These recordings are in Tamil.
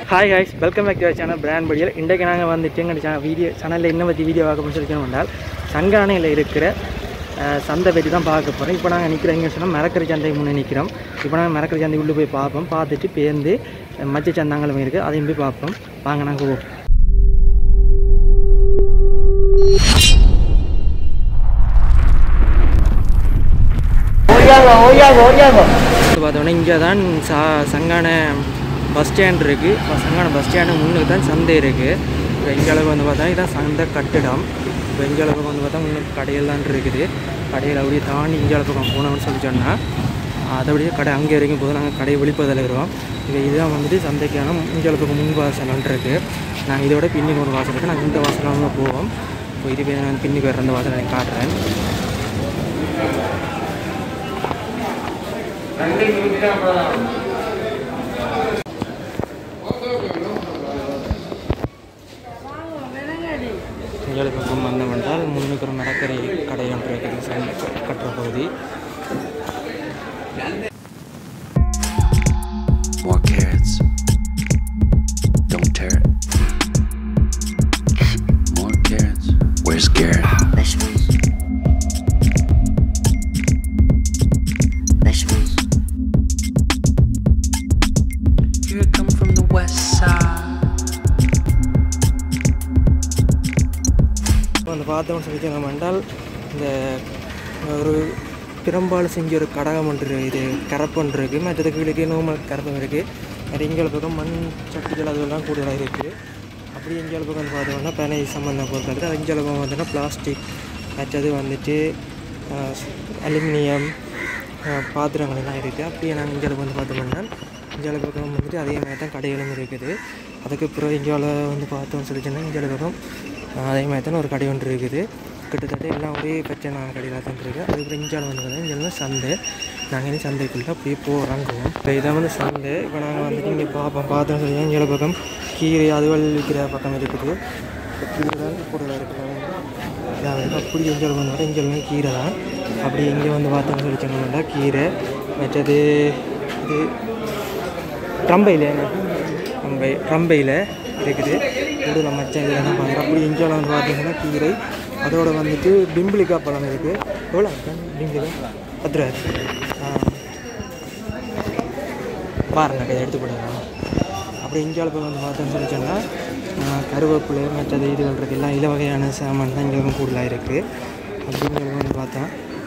ஹாய் ஹாய்ஸ் welcome back to channel brand படியல் இன்றைக்கு நாங்கள் வந்துட்டு எங்கள் சேனல் வீடியோ சேனலில் என்ன பற்றி வீடியோ பார்க்க சொல்லி என்றால் சங்கானையில் இருக்கிற அஹ், சந்தை பற்றி தான் பார்க்க போகிறோம் இப்போ நாங்கள் நிற்கிறோம் எங்கே சொன்னால் மரக்கறி சந்தை முன்னே நிற்கிறோம் இப்போ நாங்கள் மரக்கறி சந்தை உள்ளே போய் பார்ப்போம் பார்த்துட்டு பேருந்து மச்ச சந்தாங்களும் இருக்குது அதையும் போய் பார்ப்போம் வாங்க நாங்கள் போவோம் பார்த்தோன்னா இங்கே தான் சா சங்கான பஸ் ஸ்டாண்ட் இருக்குது சங்கான பஸ் ஸ்டாண்டு முன்னுக்கு தான் சந்தை இருக்குது இப்போ எங்கள் அளவுக்கு வந்து பார்த்தா இதான் சந்தை கட்டிடம் இப்போ எங்கள் அளவுக்கு வந்து பார்த்தா முன்னுக்கு கடையில் தான் இருக்குது கடையில் அப்படியே தாண்டி இங்கே பக்கம் போனோம்னு சொல்லி சொன்னால் அதை அப்படியே கடை அங்கே வரைக்கும் போது நாங்கள் கடையை வெளிப்பதில் இருக்கிறோம் இப்போ இதுதான் வந்துட்டு சந்தைக்கான இங்கே பக்கம் முன் வாசல் இருக்குது நாங்கள் இதோட பின்னுக்கு ஒரு வாசல் இருக்குது நாங்கள் இந்த வாசலாக போவோம் இப்போ இதுவே நான் பின்னுக்கு வர அந்த வாசலை நான் காட்டுறேன் ஏழு பக்கம் வந்தோம் என்றால் முன்னுக்கு ஒரு மரக்கறி கடை ஒன்று இருக்குது சந்தை கட்டுற பகுதி More carrots. Don't tear it. More carrots. Where's Garrett? Vegetables. Vegetables. You come from the west side. இப்போ வந்து பார்த்தோம்னு சொல்லி நம்ம என்றால் இந்த ஒரு பெரும்பாலும் செஞ்ச ஒரு கடகம் ஒன்று இருக்குது இது கரப்பொன்று இருக்குது மற்றது கீழே நோமல் கரப்பம் இருக்குது அது எங்கள் பக்கம் மண் சட்டிகள் அதெல்லாம் கூடுதலாக இருக்குது அப்படி எங்கள் பக்கம் வந்து பார்த்தோம்னா பனை சம்மந்த பொருட்கள் இருக்குது அது எங்கள் பக்கம் பார்த்தோன்னா பிளாஸ்டிக் மற்றது வந்துட்டு அலுமினியம் பாத்திரங்கள் எல்லாம் இருக்குது அப்படியே நாங்கள் இங்கே வந்து பார்த்தோம்னா இங்கே பக்கம் வந்துட்டு அதே மாதிரி தான் கடைகளும் இருக்குது அதுக்கு பிறகு இங்கே வந்து பார்த்தோம்னு சொல்லி சொன்னால் இங்கே பக்கம் ஆஹ் அதே மாதிரி தான் ஒரு கடை ஒன்று இருக்குது கிட்டத்தட்ட எல்லாம் ஒரே பிரச்சனை கடையில் தான் இருக்குது அதுக்கப்புறம் இஞ்சால் வந்து பார்த்தீங்கன்னா இங்கே வந்து சந்தை நாங்கள் இனி சந்தைக்குள்ளே அப்படியே போகிறாங்குவோம் இப்போ இதான் வந்து சந்தை இப்போ நாங்கள் வந்துட்டு இங்கே பார்ப்போம் பார்த்தோம் சொல்லி இங்கே பக்கம் கீரை அதுவல் விற்கிற பக்கம் இருக்குது இப்போ கீரை தான் கூடுதலாக இருக்குது இதாக இருக்குது அப்படி இங்கே வந்து இங்கே வந்து கீரை தான் அப்படி இங்கே வந்து பார்த்தோம்னு சொல்லி சொன்னோம்னா கீரை மற்றது இது ரம்பையில் ரம்பை ரம்பையில் இருக்குது கூடுதல் மச்சம் இதில் என்ன பண்ணுறோம் அப்படி இந்தியாவில் வந்து பார்த்தீங்கன்னா கீரை அதோட வந்துட்டு பிம்பிளிக்கா பழம் இருக்குது எவ்வளோ பிம்பிளிக்கா பத்து ரூபா பாருங்க இதை எடுத்து கொடுங்க அப்படி இந்தியாவில் போய் வந்து பார்த்தோம்னு சொல்லி சொன்னால் கருவேப்பிலை மற்றது இதுகள் இருக்குது எல்லாம் இல வகையான சாமான் தான் இங்கே கூடுதலாக இருக்குது அப்படிங்கிறது வந்து பார்த்தா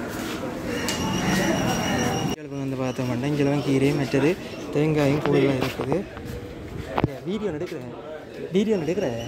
இங்கே வந்து பார்த்தோம்னா இங்கே வந்து கீரை மற்றது தேங்காயும் கூடுதலாக இருக்குது வீடியோ எடுக்கிறேன் வீடியோ எடுக்கிறேன்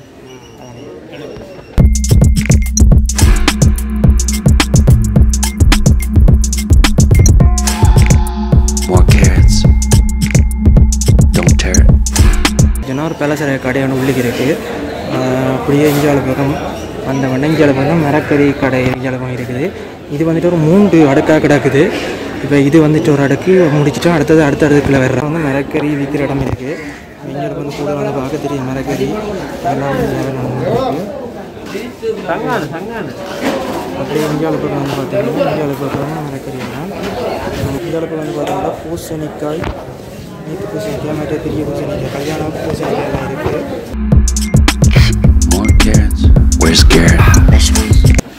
More carrots. Don't tear it. ஜனா ஒரு பலசர கடை ஒன்று உள்ளுக்கு இருக்குது ஆஹ் அப்படியே இஞ்சால பக்கம் அந்த வண்ண இஞ்சால பக்கம் மரக்கறி கடை இஞ்சால பக்கம் இருக்குது இது வந்துட்டு ஒரு மூன்று அடுக்காக கிடக்குது இப்போ இது வந்துட்டு ஒரு அடுக்கு முடிச்சிட்டோம் அடுத்தது அடுத்த அடுக்குள்ள வர்ற வந்து மரக்கறி விற்கிற இடம் இருக்குது இங்கே வந்து கூட வந்து பார்க்க தெரியும் மரக்கறி எல்லாம் இருக்குது அப்படியே இந்தியாவில் பக்கம் வந்து பார்த்தீங்கன்னா இந்தியாவில் பக்கம் மரக்கறி எல்லாம் இந்தியாவில் பக்கம் வந்து பார்த்தீங்கன்னா பூசணிக்காய் நீட்டு பூசணிக்காய் மற்ற பெரிய பூசணிக்காய் கல்யாண பூசணிக்காய் எல்லாம் இருக்குது More carrots. Where's Garrett? Vegetables.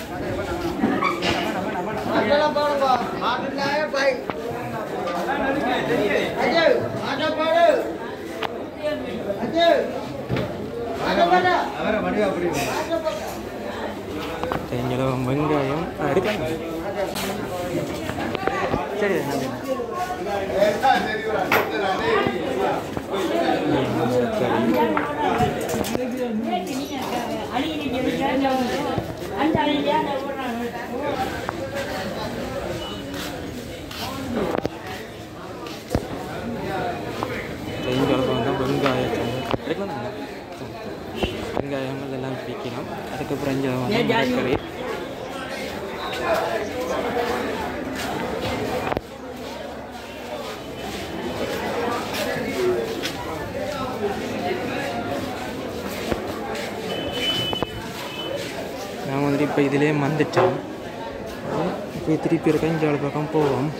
தேஞ்சலம் வெங்காயம் ஆ, எடுக்கலாம் சரி நன்றி. தேஞ்சலம் வந்து வெங்காயம் எடுக்கலாம் வெங்காயங்கள் எல்லாம் பிரிக்கணும் அதுக்கப்புறம் இங்கே வந்து மரக்கறி நான் வந்துட்டு இப்போ இதிலே வந்துட்டேன் இப்போ திருப்பி இருக்க இங்கே பக்கம் போவோம்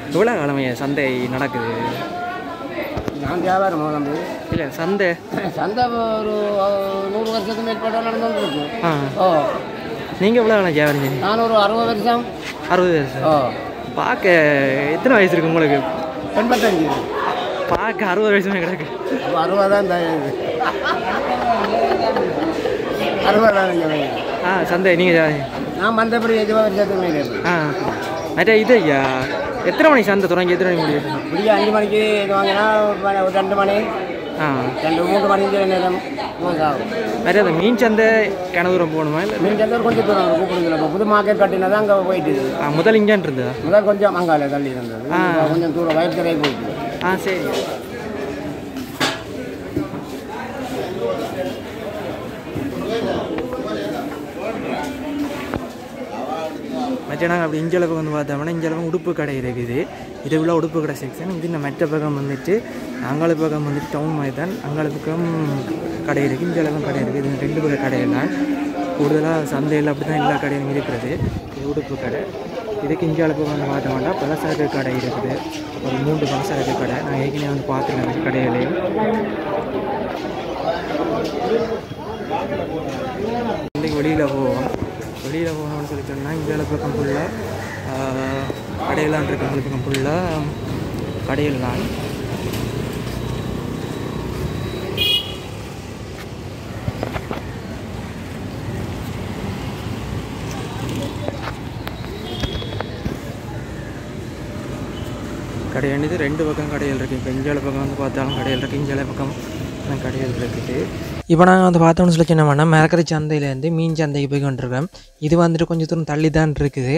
எவ்வளோ கிழமைய சந்தை நடக்குது நான் வியாபாரம் நம்பி இல்லை சந்தை சந்தை ஒரு அஹ், நூறு வருஷத்துக்கு மேற்பட்ட நடந்துட்டு இருக்கு ஆ ஓ நீங்கள் எவ்வளோ கிழமை வியாபாரம் செஞ்சீங்க நான் ஒரு அறுபது வருஷம் அறுபது வயசு ஓ பார்க்க எத்தனை வயசு இருக்கு உங்களுக்கு எண்பத்தஞ்சு பார்க்க அறுபது வயசுமே கிடக்கு அப்போ அறுபது தான் தயாரிது அறுபது தான் இங்கே ஆ சந்தை நீங்கள் நான் மந்தபடி எதுவாக வருஷத்துக்கு மேலே இருப்பேன் ஆ மற்ற இது ஐயா எத்தனை மணி சந்தை தொடங்கி எத்தனை மணி முடியும் விடிய அஞ்சு மணிக்கு இது வாங்கினா ஒரு மணி- ஒரு ரெண்டு மணி ஆ ரெண்டு மூன்று மணி நேரம் மூணு ஆகும் மற்ற அந்த மீன் சந்தை கிணதுரம் போகணுமா இல்லை மீன் சந்தை கொஞ்சம் தூரம் கூப்பிடுதில்ல இப்போ புது மார்க்கெட் கட்டினா தான் அங்கே போயிட்டு இருக்குது. ஆ முதல் இங்கேன்னு இருந்ததா முதல் கொஞ்சம் அங்கால தள்ளி இருந்தது ஆ. இப்போ கொஞ்சம் தூரம் வயற்கரை போயிட்டு ஆ சரி மற்ற நாங்கள் அப்படி இஞ்சள பக்கம் வந்து பார்த்தோம்னா இஞ்சள பக்கம் உடுப்பு கடை இருக்குது இது உள்ள உடுப்பு கடை செக்ஷன் இது இந்த மற்ற பக்கம் வந்துட்டு அங்காள பக்கம் வந்துட்டு டவுன் மாதிரி தான் அங்காள பக்கம் கடை இருக்குது இஞ்சள பக்கம் கடை இருக்குது இது ரெண்டு பக்கம் கடையெல்லாம் கூடுதலாக சந்தையில் அப்படி தான் எல்லா கடையும் இருக்கிறது இது உடுப்பு கடை இதுக்கு இந்தியாவில் போய் வந்து பார்த்தோம்னா பலசரக்கு கடை இருக்குது ஒரு மூன்று பலசரக்கு கடை நான் ஏற்கனவே வந்து பார்த்துருக்கேன் கடையிலையும் இன்றைக்கி வெளியில் போவோம் வெளியில் போகணும்னு சொல்லி சொன்னால் இந்தியாவில் பக்கம் ஃபுல்லாக கடையெல்லாம் இருக்கு இந்த பக்கம் ஃபுல்லாக கடையெல்லாம் கடையானது ரெண்டு பக்கம் கடைகள் இருக்குது இப்போ இந்தியாவில் பக்கம் வந்து பார்த்தாலும் கடைகள் இருக்குது இந்தியாவில் பக்கம் எல்லாம் கடைகள் இருக்குது இப்போ நாங்கள் வந்து பார்த்தோம்னு சொல்லி என்ன பண்ணால் மிளக்கரை சந்தையிலேருந்து மீன் சந்தைக்கு போய் கொண்டிருக்கோம் இது வந்துட்டு கொஞ்சம் தூரம் தள்ளி தான் இருக்குது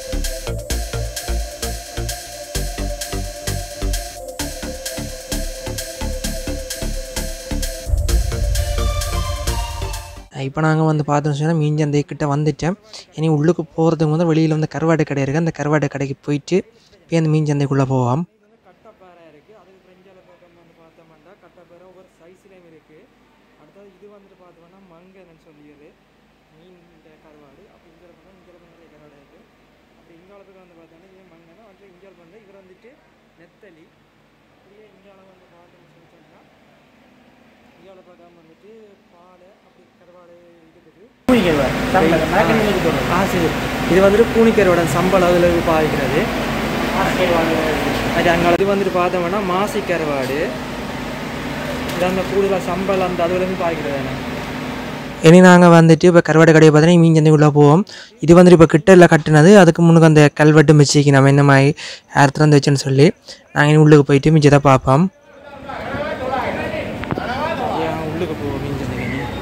இப்போ நாங்கள் வந்து பார்த்தோம்னு சொன்னால் மீன் சந்தை கிட்ட வந்துட்டேன் இனி உள்ளுக்கு போகிறதுக்கு வந்து வெளியில் வந்து கருவாடு கடை இருக்குது அந்த கருவாடு கடைக்கு போயிட்டு போய் அந்த மீன் சந்தைக்குள்ளே போவோம் கட்டப்பாறை இருக்குது அதுக்கு பிரெஞ்சால பக்கம் வந்து பார்த்தோம்னா கட்டப்பாறை ஒவ்வொரு சைஸ்லேயும் இருக்குது அடுத்தது இது வந்துட்டு பார்த்தோம்னா மங்கன்னு சொல்லியது மீன் கருவாடு அப்படி இங்கே பக்கம் இங்கே பக்கம் நிறைய கருவாடு இருக்குது அப்படி இங்கால பக்கம் வந்து பார்த்தோம்னா இது மங்கனா அடுத்து இங்கே வந்து இவர் வந்துட்டு நெத்தலி அப்படியே இங்கால வந்து பார்த்தோம்னு சொல்லி சொன்னால் இங்கால பக்கம் வந்துட்டு பாலை அப்படி கருவாடு இருக்குது ஆ சரி இது வந்துட்டு பூனிக்கரோட சம்பளம் அதில் பாய்க்கிறது அது அங்கே இது வந்துட்டு பார்த்தோம்னா மாசி கருவாடு இது அந்த கூடுதலாக சம்பளம் அந்த அதுலேருந்து பாய்க்கிறது இனி நாங்கள் வந்துட்டு இப்போ கருவாடு கடையை பார்த்தீங்கன்னா மீன் சந்தைக்குள்ளே போவோம் இது வந்துட்டு இப்போ கிட்டல கட்டினது அதுக்கு முன்னுக்கு அந்த கல்வெட்டு மிச்சிக்கு நம்ம என்ன மாதிரி யார் திறந்து வச்சுன்னு சொல்லி நாங்கள் இனி உள்ளுக்கு போயிட்டு மிச்சத்தை பார்ப்போம் உள்ளுக்கு போவோம் மீன் சந்தைக்கு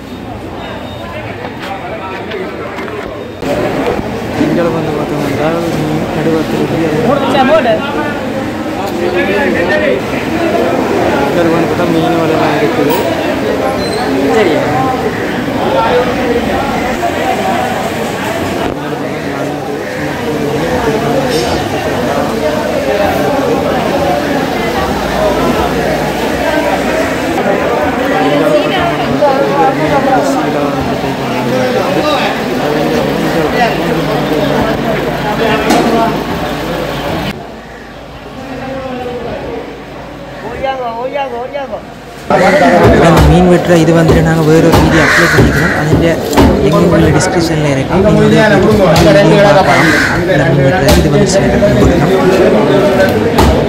இங்கே வந்து பார்த்தோம்னா நடுவத்திற்கு இங்கே வந்து பார்த்தா மீன் வலைலாம் இருக்குது சரி அந்த மீன் வெட்டுற இது வந்துட்டு நாங்கள் வேறு ஒரு வீடியோ அப்ளை பண்ணிக்கிறோம் அதில் எங்கள் உள்ள டிஸ்கிரிப்ஷனில் இருக்கு நீங்கள் வந்து video பார்க்கலாம். இந்த மீன் வெட்டுற இது வந்து select பண்ணி போட்டுக்கலாம்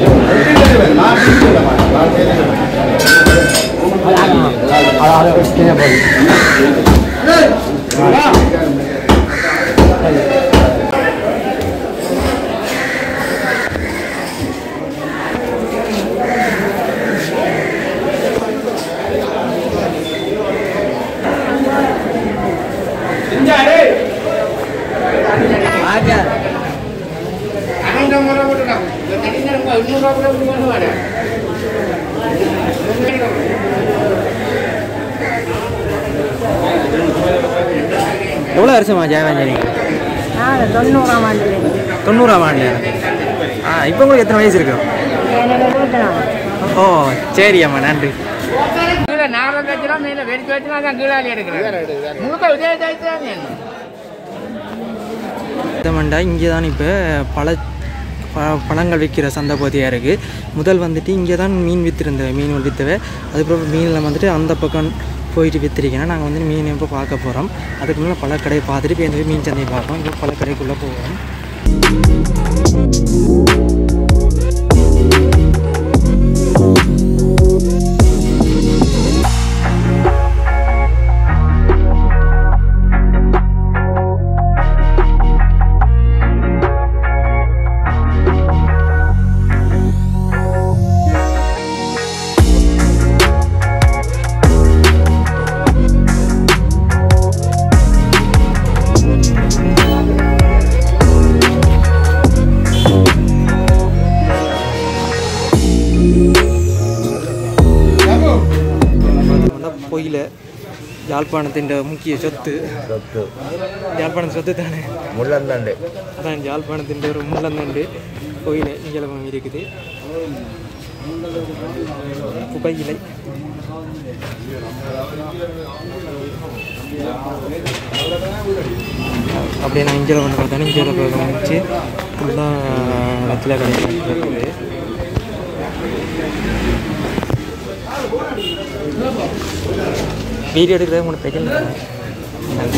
எவ்வளோ வருஷமா ஜெயவாஞ்சனி நான் தொண்ணூறாம் ஆண்டு தொண்ணூறாம் ஆண்டு ஆ இப்போ உங்களுக்கு எத்தனை வயசு இருக்கும் எனக்கு இருபத்தி நாலு ஓ சரி அம்மா நன்றி கீழே நாகரம் வச்சுனா மேலே வெடிச்சு வச்சுனா தான் கீழாலி எடுக்கிறேன் முழுக்க விஜய் ஜெயிச்சு தான் மண்டா இங்கே தான் இப்போ பல ப பழங்கள் விற்கிற சந்தை பகுதியாக இருக்குது முதல் வந்துட்டு இங்கே தான் மீன் விற்றுருந்த மீன்கள் விற்றுவே அதுக்கப்புறம் மீனில் வந்துட்டு அந்த பக்கம் போயிட்டு விற்றுருக்கேன் நாங்கள் வந்து மீன் இப்போ பார்க்க போகிறோம் அதுக்கு முன்னாடி பழக்கடையை பார்த்துட்டு இப்போ இந்த மீன் சந்தையை பார்ப்போம் இப்போ பழக்கடைக்குள்ளே போவோம் பார்த்தோம்னா பொயில யாழ்ப்பாணத்தின் முக்கிய சொத்து சொத்து யாழ்ப்பாணம் சொத்து தானே முள்ளந்தண்டு அதான் யாழ்ப்பாணத்தின் ஒரு முள்ளந்தண்டு கோயில் இங்கெல்லாம் இருக்குது புகையிலை அப்படியே நான் இங்கே வந்து பார்த்தோன்னா இங்கே வச்சு ஃபுல்லாக வெத்தில கடையில் இருக்குது வீடியோ எடுக்கிறது உங்களுக்கு பிரச்சனை நன்றி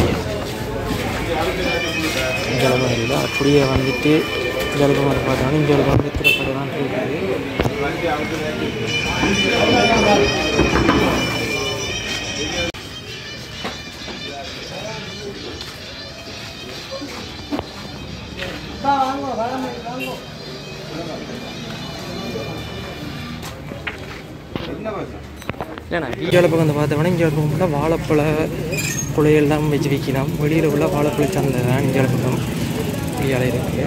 ஜலபம் இல்லை அப்படியே வந்துட்டு ஜலபம் வந்து பார்த்தோன்னா இங்கே வந்து திரைப்படம் தான் இருக்குது இல்லைண்ணா இங்கே பக்கம் வந்து பார்த்தோம்னா இங்கே பக்கம் வாழைப்பழ குலையெல்லாம் வச்சு விற்கலாம் வெளியில் உள்ள வாழைப்பழ சந்தை தான் இங்கே பக்கம் இந்தியாவில் இருக்குது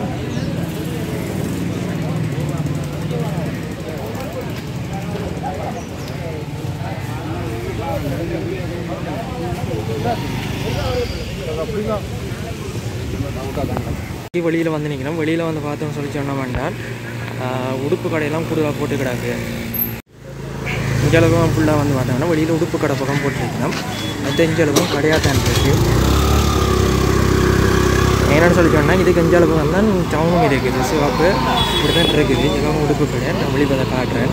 வெளியில் வந்து நிற்கிறோம் வெளியில் வந்து பார்த்தோம் சொல்லி சொன்னோம்னா உடுப்பு கடையெல்லாம் கூடுதலாக போட்டு கிடக்கு இஞ்சளவும் ஃபுல்லாக வந்து பார்த்தோம்னா வெளியில் உடுப்பு கடை பக்கம் போட்டிருக்கணும் மற்ற இஞ்சளவும் கடையாக தான் இருக்குது என்னென்னு சொல்லி சொன்னால் இதுக்கு இஞ்சளவு வந்து டவுனும் இருக்குது சிவப்பு இப்படி தான் இருக்குது இதெல்லாம் உடுப்பு கடை நான் வெளிப்பதை காட்டுறேன்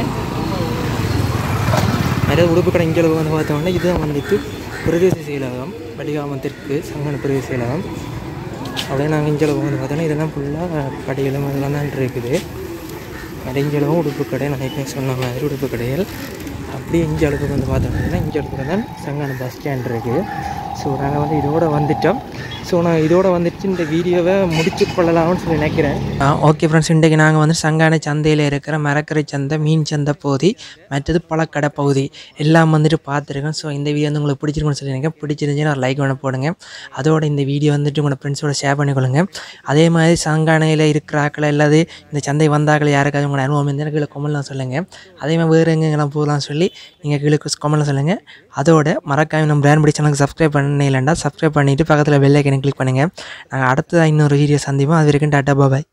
நிறைய உடுப்பு கடை இஞ்சளவு வந்து பார்த்தோம்னா இதுதான் வந்துட்டு பிரதேச செயலகம் வடிகாமத்திற்கு சங்கன பிரதேச செயலகம் அப்படியே நாங்கள் இஞ்சளவு வந்து பார்த்தோன்னா இதெல்லாம் ஃபுல்லாக கடைகளும் அதெல்லாம் தான் இருக்குது கடைஞ்சளவும் உடுப்பு கடை நான் ஏற்கனவே சொன்ன மாதிரி உடுப்பு கடைகள் அப்படியே இங்கே அளவுக்கு வந்து பார்த்தோம்னா இங்கே அளவுக்கு தான் சங்கான பஸ் ஸ்டாண்ட் இருக்குது ஸோ நாங்கள் வந்து இதோட வந்துட்டோம் ஸோ நான் இதோட வந்துட்டு இந்த வீடியோவை முடிச்சு கொள்ளலாம்னு சொல்லி நினைக்கிறேன் ஓகே ஃப்ரெண்ட்ஸ் இன்றைக்கு நாங்கள் வந்து சங்கான சந்தையில் இருக்கிற மரக்கரை சந்தை மீன் சந்தை பகுதி மற்றது பழக்கடை பகுதி எல்லாம் வந்துட்டு பார்த்துருக்கேன் ஸோ இந்த வீடியோ வந்து உங்களுக்கு பிடிச்சிருக்குன்னு சொல்லி நினைக்கிறேன் பிடிச்சிருந்துச்சுன்னா ஒரு லைக் பண்ண போடுங்க அதோட இந்த வீடியோ வந்துட்டு உங்களோட ஃப்ரெண்ட்ஸோட ஷேர் பண்ணிக்கொள்ளுங்க அதே மாதிரி சங்கானையில் இருக்கிற ஆக்களை இல்லாது இந்த சந்தை வந்தாக்கள் யாருக்காவது உங்களோட அனுபவம் இருந்தால் கீழே கொமெண்ட்லாம் சொல்லுங்கள் அதே மாதிரி வேறு எங்கெங்கெல்லாம் போகலாம் சொல்லி நீங்கள் கீழே கொமெண்ட்லாம் சொல்லுங்கள் அதோட மறக்காம நம்ம பிராண்ட் படி சேனலுக்கு சப்ஸ்கிரைப் பண்ணலைண்டா சப்ஸ்கிரைப் பண்ணிவிட்டு பக்கத்தில் பெல் ஐக்கனை கிளிக் பண்ணுங்கள் நாங்கள் அடுத்ததாக இன்னொரு வீடியோ சந்திப்போம் அது வரைக்கும் டாட்டா பாபாய்